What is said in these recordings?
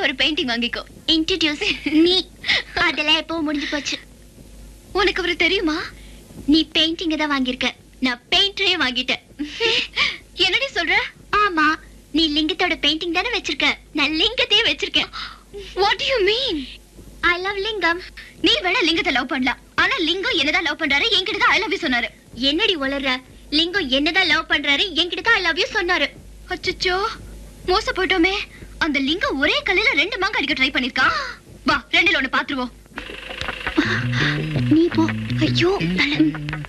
ஒரு பெயிண்டிங் வாங்கிக்கோ இன்ட்ரடியூஸ் நீ அதெல்லாம் எப்போ முடிஞ்சு போச்சு உனக்கு அவரு தெரியுமா நீ பெயிண்டிங் தான் வாங்கியிருக்க நான் பெயிண்டரே வாங்கிட்டேன் என்னடி சொல்ற ஆமா நீ லிங்கத்தோட பெயிண்டிங் தானே வச்சிருக்க நான் லிங்கத்தையே வச்சிருக்கேன் what you mean I love Lingam நீ வேணா லிங்கத்தை லவ் பண்ணலாம் ஆனா லிங்கம் என்னதான் லவ் பண்றாரு என்கிட்ட தான் ஐ லவ் யூ சொன்னாரு என்னடி உளற லிங்கம் என்னதான் லவ் பண்றாரு என்கிட்ட தான் ஐ லவ் யூ சொன்னாரு அச்சச்சோ மோச போயிட்டோமே அந்த லிங்கம் ஒரே கல்லுல ரெண்டு மாங்க அடிக்க ட்ரை பண்ணிருக்கா வா ரெண்டுல ஒண்ணு பாத்துருவோம் நீ போ ஐயோ தலை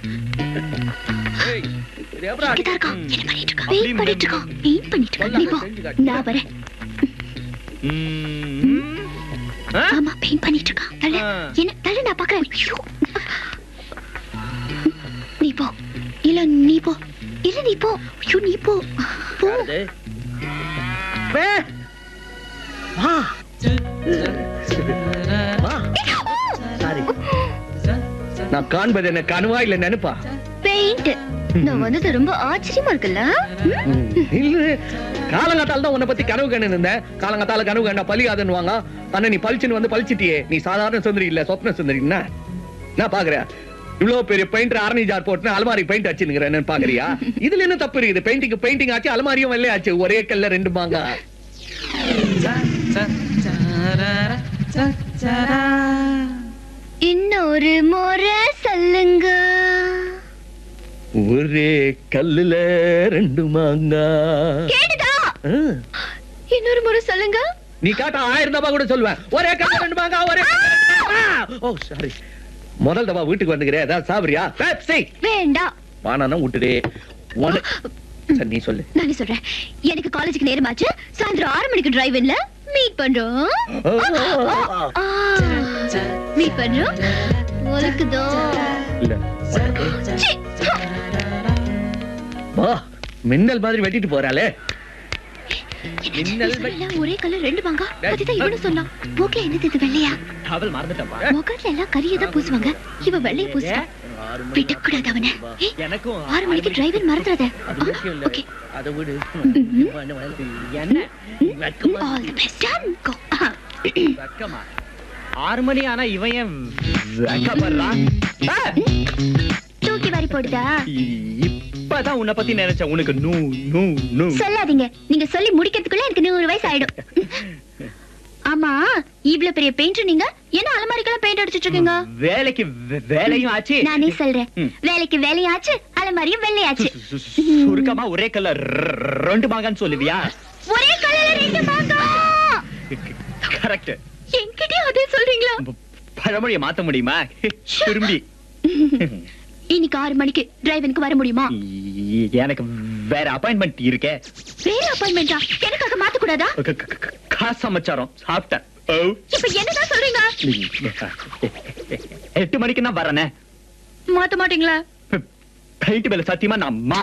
ஏய், இது எப்படிடா இங்கதான் இருக்கான் ம். என்ன பண்ணிட்டு இருக்கான் அப்படி பெயிண்ட் பண்ணிட்டு இருக்கான் பெயிண்ட் பண்ணிட்டு இருக்கான் நீ போ செஞ்சு காட்டு. நான் வரேன் ம். ஆ? ஆமா பெயிண்ட் பண்ணிட்டு இருக்கான் தலை ஆ. என்ன தலை நான் பாக்குறேன் ஐயோ நீ போ இல்ல நீ போ இல்ல நீ போ ஐயோ நீ போ போ யாரது? வே. வா. வா. சாரி. நான் காண்பது என்ன கனவா இல்ல நினைப்பா பெயிண்ட் நான் வந்தது ரொம்ப ஆச்சரியமா இருக்குல்ல இல்ல காலங்காத்தால தான் உன்னை பத்தி கனவு கண்டு இருந்தேன் காலங்காத்தால கனவு கண்டா பலியாதுன்னு வாங்க ஆனா நீ பளிச்சுன்னு வந்து பளிச்சிட்டியே நீ சாதாரண சுந்தரி இல்ல சொப்ன சுந்தரி என்ன நான் பாக்குறேன் இவ்வளவு பெரிய பெயிண்டர் ஆரணி ஜார் போட்டு அலமாரி பெயிண்ட் அடிச்சுன்னு பாக்குறியா இதுல என்ன தப்பு இருக்குது பெயிண்டிங் பெயிண்டிங் ஆச்சு அலமாரியும் வெள்ளையாச்சு ஒரே கல்ல ரெண்டு மாங்கா இன்னொரு முறை சொல்லுங்க ஒரே கல்லுல ரெண்டு மாங்கா கேட்டுதா ஆ. இன்னொரு முறை சொல்லுங்க நீ காட்ட ஆயிரம் ரூபாய் கூட சொல்லுவேன் ஒரே கல்ல ரெண்டு மாங்கா ஒரே கல்லுல ரெண்டு மாங்கா. ஓ சாரி முதல் தடவை வீட்டுக்கு வந்துக்கிறேன் ஏதாவது சாப்பிடுறியா பெப்சி வேண்டாம் வானானா விட்டுடு உன- சரி நீ சொல்லு நான் சொல்றேன் எனக்கு காலேஜுக்கு நேரமாச்சு சாயந்தரம் ஆறு மணிக்கு டிரைவின்ல மீட் பண்றோம் மீட் பண்றோம் உனக்குதோ இல்ல ச்சீ, ஹ. வா மின்னல் மாதிரி வெட்டிட்டு போறாளே மின்னல் வெ- இல்ல, ஒரே கலர் ரெண்டு மாங்கா அதுதான் இவனு சொன்னான் மூக்குல என்னது இது வெள்ளையா அவள் மறந்துட்டப்பா முகத்துல எல்லாம் கரியை தான் பூசுவாங்க இவ வெள்ளைய பூசுவான் விடக்கூடாது அவனை ஏய், எனக்கும் ஆறு மணிக்கு டிரைவர் மறந்துடாத அது முக்கியம் இல்ல ஓகே அதை விடு ம்ஹும். என்ன வெக்கமா all the best done go வெக்கமா ஆறு மணி ஆனா இவன் ஏன் வெக்கப்படுறான் ஆ! தூக்கி வாரி போடுதா இப்பதான் உன்னை பத்தி நினைச்சேன் உனக்கு நூ நூ நூ சொல்லாதீங்க நீங்க சொல்லி முடிக்கிறதுக்குள்ள எனக்கு நூறு வயசு ஆயிடும் ஆமா இவ்ளோ பெரிய பெயிண்டர் நீங்க என்ன அலமாரிக்கெல்லாம் பெயிண்ட் அடிச்சிட்டு இருக்கீங்க வேலைக்கு வே- வேலையும் ஆச்சு நானே சொல்றேன் ம். வேலைக்கு வேலையாச்சு அலமாரியும் வெள்ளையாச்சு சு- சு- சு- சுருக்கமா ஒரே கலர் ரெண்டு மாங்கன்னு சொல்லுவியா ஒரே கலர்ல ரெண்டு மாங்கா கரெக்ட் என்கிட்டயும் அதே சொல்றீங்களா பழமொழியை மாத்த முடியுமா திரும்பி இன்னைக்கு ஆறு மணிக்கு டிரைவனுக்கு வர முடியுமா எனக்கு வேற அப்பாயின்மெண்ட் இருக்கே வேற அப்பாயின்மெண்டா எனக்காக மாத்த கூடாதா க- க- க- காசு சமைச்சாரோம் சாப்பிட்டேன் ஓ. இப்ப என்னதான் சொல்றீங்க எட்டு மணிக்கு நான் வரேனே மாத்த மாட்டீங்களா பெயிண்ட் மேல சத்தியமா நான் மா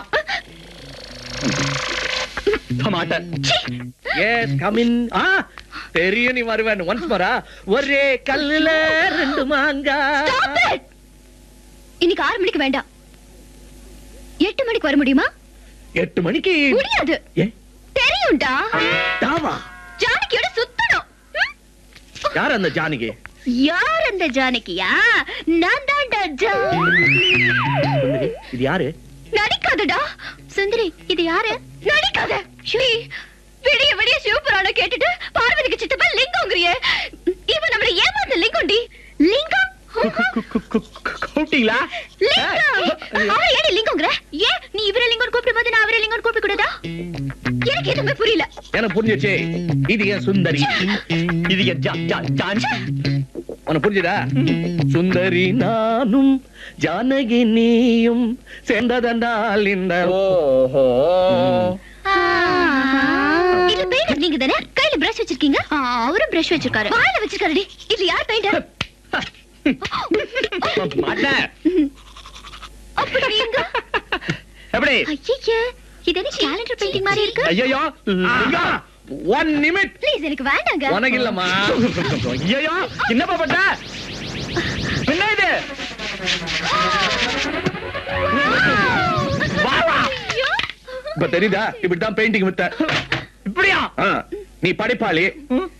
மாட்டேன் எஸ் கமின் ஆ தெரியும் நீ வருவேன் ஒன்ஸ் மரா ஒரே கல்லுல ரெண்டு மாங்கா Stop it! இன்னைக்கு ஆறு மணிக்கு வேண்டாம் எட்டு மணிக்கு வர முடியுமா எட்டு மணிக்கு முடியாது ஏ தெரியும்டா தாவா ஜானகியோட சுத்தணும் ம்? யார் அந்த ஜானகி யார் அந்த ஜானகியா நான் தான்டா ஜான் சுந்தரி, இது யாரு நடிக்காதடா சுந்தரி இது யாரு நடிக்காத நீ விடிய விடிய சிவபுராண கேட்டுட்டு பார்வதிக்கு சித்தப்பா லிங்கம்ங்கறியே இவன் நம்மள ஏமாந்த லிங்கம்டி லிங்கம் கூப்பிட்டீங்களா லிங்கம் அவரை ஏன் லிங்கம்ங்கற ஏன் நீ இவரை லிங்கம் கூப்பிடும் போது நான் அவரை லிங்கம் கூப்பிட கூடாதா எனக்கு எதுவுமே புரியல எனக்கு புரிஞ்சிச்சு இது என் சுந்தரி இது என் ஜா- ஜா- ஜான் உனக்கு புரிஞ்சுதா சுந்தரி நானும் ஜானகி நீயும் சேர்ந்ததென்றால் இந்த ஓஹோ இது பெயிண்டர் நீங்க தானே கையில பிரஷ் வச்சிருக்கீங்க அவரும் பிரஷ் வச்சிருக்காரு வாயில வச்சிருக்காருடி இது யார் பெயிண்டர் மாட்டேன் அப்படிங்க எப்படி ஐயே இது என்ன கேலண்டர் பெயிண்டிங் மாதிரி இருக்கு ஐயோ ஒன் நிமிட் ப்ளீஸ் எனக்கு வேண்டாங்க உனக்கு இல்லம்மா ஐயோ என்னப்பா பண்ற என்ன இது வா, வா. ஐயோ. இப்ப தெரியுதா இப்படித்தான் பெயிண்டிங் வித்த இப்படியா ஆ, நீ படிப்பாளி ம்.